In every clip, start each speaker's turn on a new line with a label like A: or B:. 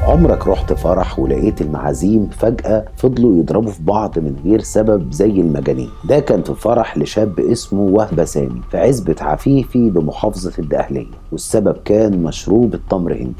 A: عمرك رحت فرح ولقيت المعازيم فجأة فضلوا يضربوا في بعض من غير سبب زي المجانين ده كان في فرح لشاب اسمه وهبة سامي في عزبة عفيفي بمحافظة الدقهلية والسبب كان مشروب التمر هندي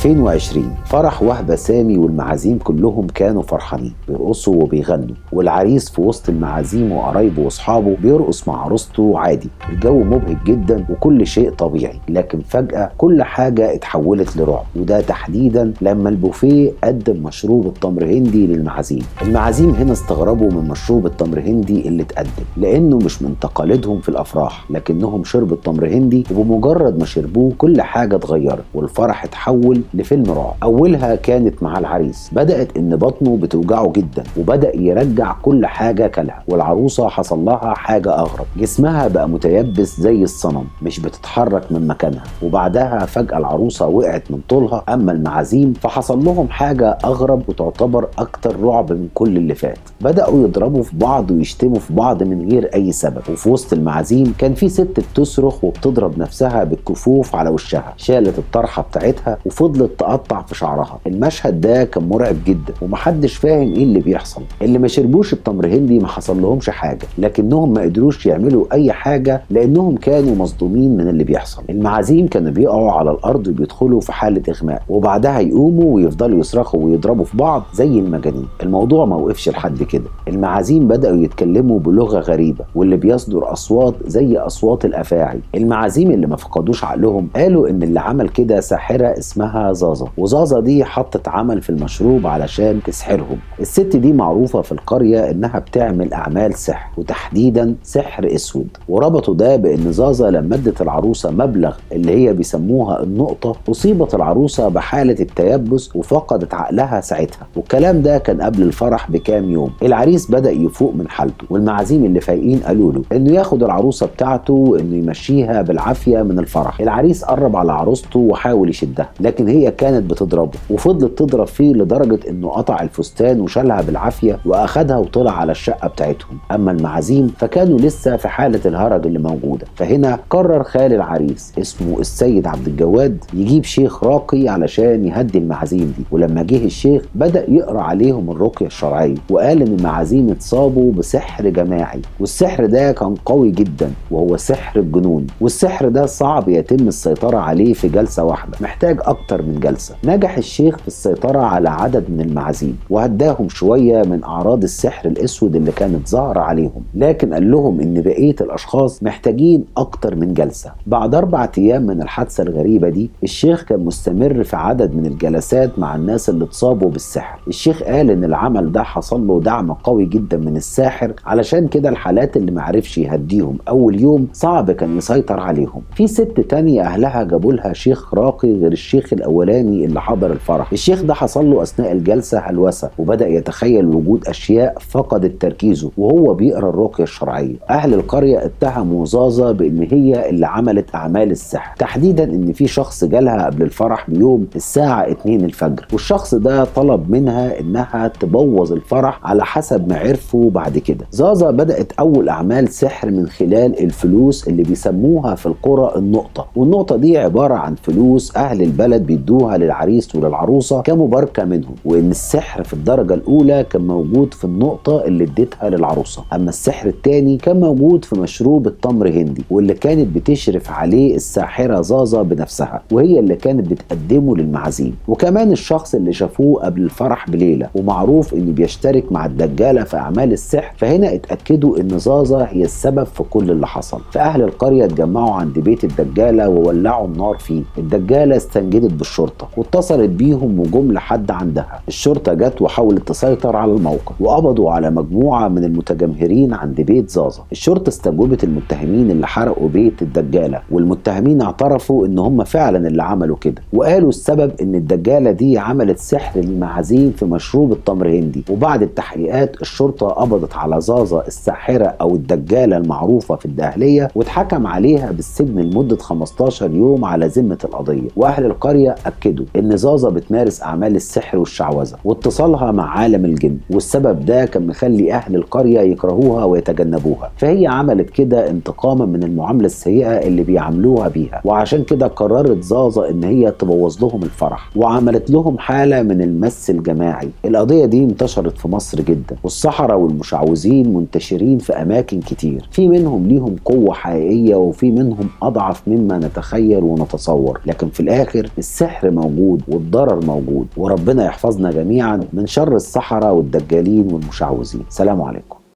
A: 2020 فرح وهبة سامي والمعازيم كلهم كانوا فرحانين بيرقصوا وبيغنوا والعريس في وسط المعازيم وقرايبه واصحابه بيرقص مع عروسته عادي الجو مبهج جدا وكل شيء طبيعي لكن فجأة كل حاجة اتحولت لرعب وده تحديدا لما البوفيه قدم مشروب التمر هندي للمعازيم المعازيم هنا استغربوا من مشروب التمر هندي اللي اتقدم لانه مش من تقاليدهم في الافراح لكنهم شربوا التمر هندي وبمجرد ما شربوه كل حاجة اتغيرت والفرح اتحول لفيلم رعب اولها كانت مع العريس بدات ان بطنه بتوجعه جدا وبدا يرجع كل حاجه كلها والعروسه حصل لها حاجه اغرب جسمها بقى متيبس زي الصنم مش بتتحرك من مكانها وبعدها فجاه العروسه وقعت من طولها اما المعازيم فحصل لهم حاجه اغرب وتعتبر اكتر رعب من كل اللي فات بداوا يضربوا في بعض ويشتموا في بعض من غير اي سبب وفي وسط المعازيم كان في ست بتصرخ وبتضرب نفسها بالكفوف على وشها شالت الطرحه بتاعتها وفضلت تقطع في شعرها المشهد ده كان مرعب جدا ومحدش فاهم ايه اللي بيحصل اللي ما شربوش التمر هندي ما حصل لهمش حاجه لكنهم ما قدروش يعملوا اي حاجه لانهم كانوا مصدومين من اللي بيحصل المعازيم كانوا بيقعوا على الارض وبيدخلوا في حاله اغماء وبعدها يقوموا ويفضلوا يصرخوا ويضربوا في بعض زي المجانين الموضوع ما وقفش لحد كده المعازيم بداوا يتكلموا بلغه غريبه واللي بيصدر اصوات زي اصوات الافاعي المعازيم اللي ما فقدوش عقلهم قالوا ان اللي عمل كده ساحره اسمها زازا وزازا دي حطت عمل في المشروب علشان تسحرهم الست دي معروفه في القريه انها بتعمل اعمال سحر وتحديدا سحر اسود وربطوا ده بان زازا لما ادت العروسه مبلغ اللي هي بيسموها النقطه اصيبت العروسه بحاله التيبس وفقدت عقلها ساعتها والكلام ده كان قبل الفرح بكام يوم العريس بدا يفوق من حالته والمعازيم اللي فايقين قالوا له انه ياخد العروسه بتاعته وانه يمشيها بالعافيه من الفرح العريس قرب على عروسته وحاول يشدها لكن هي كانت بتضربه وفضلت تضرب فيه لدرجه انه قطع الفستان وشالها بالعافيه واخدها وطلع على الشقه بتاعتهم اما المعازيم فكانوا لسه في حاله الهرج اللي موجوده فهنا قرر خال العريس اسمه السيد عبد الجواد يجيب شيخ راقي علشان يهدي المعازيم دي ولما جه الشيخ بدا يقرا عليهم الرقيه الشرعيه وقال ان المعازيم اتصابوا بسحر جماعي والسحر ده كان قوي جدا وهو سحر الجنون والسحر ده صعب يتم السيطره عليه في جلسه واحده محتاج اكتر من جلسه نجح الشيخ في السيطره على عدد من المعازيم وهداهم شويه من اعراض السحر الاسود اللي كانت ظاهره عليهم لكن قال لهم ان بقيه الاشخاص محتاجين اكتر من جلسه بعد اربع ايام من الحادثه الغريبه دي الشيخ كان مستمر في عدد من الجلسات مع الناس اللي اتصابوا بالسحر الشيخ قال ان العمل ده حصل له دعم قوي جدا من الساحر علشان كده الحالات اللي معرفش يهديهم اول يوم صعب كان يسيطر عليهم في ست تانية اهلها جابوا لها شيخ راقي غير الشيخ الاولاني اللي حضر الفرح الشيخ ده حصل له اثناء الجلسه هلوسه وبدا يتخيل وجود اشياء فقدت تركيزه وهو بيقرا الرقيه الشرعيه اهل القريه اتهموا زازا بان هي اللي عملت اعمال السحر تحديدا ان في شخص جالها قبل الفرح بيوم الساعه 2 الفجر والشخص ده طلب منها انها تبوظ الفرح على حسب ما عرفوا بعد كده زازا بدات اول اعمال سحر من خلال الفلوس اللي بيسموها في القرى النقطه والنقطه دي عباره عن فلوس اهل البلد بيدوها للعريس وللعروسه كمباركه منهم وان السحر في الدرجه الاولى كان موجود في النقطه اللي اديتها للعروسه اما السحر الثاني كان موجود في مشروب التمر هندي واللي كانت بتشرف عليه الساحره زازا بنفسها وهي اللي كانت بتقدمه للمعازيم وكمان الشخص اللي شافوه قبل الفرح بليله ومعروف انه بيشترك مع الدجاله في اعمال السحر فهنا اتاكدوا ان زازا هي السبب في كل اللي حصل فاهل القريه اتجمعوا عند بيت الدجاله وولعوا النار فيه الدجاله استنجدت بالشرطه واتصلت بيهم وجم لحد عندها الشرطه جت وحاولت تسيطر على الموقف وقبضوا على مجموعه من المتجمهرين عند بيت زازا الشرطه استجوبت المتهمين اللي حرقوا بيت الدجاله والمتهمين اعترفوا ان هم فعلا اللي عملوا كده وقالوا السبب ان الدجاله دي عملت سحر للمعازيم في مشروب التمر هندي وبعد التحقيقات الشرطه قبضت على زازا الساحره او الدجاله المعروفه في الدهليه واتحكم عليها بالسجن لمده 15 يوم على ذمه القضيه واهل القريه القريه اكدوا ان زازا بتمارس اعمال السحر والشعوذه واتصالها مع عالم الجن والسبب ده كان مخلي اهل القريه يكرهوها ويتجنبوها فهي عملت كده انتقاما من المعامله السيئه اللي بيعاملوها بيها وعشان كده قررت زازا ان هي تبوظ لهم الفرح وعملت لهم حاله من المس الجماعي القضيه دي انتشرت في مصر جدا والسحره والمشعوذين منتشرين في اماكن كتير في منهم ليهم قوه حقيقيه وفي منهم اضعف مما نتخيل ونتصور لكن في الاخر السحر موجود والضرر موجود وربنا يحفظنا جميعا من شر السحره والدجالين والمشعوذين سلام عليكم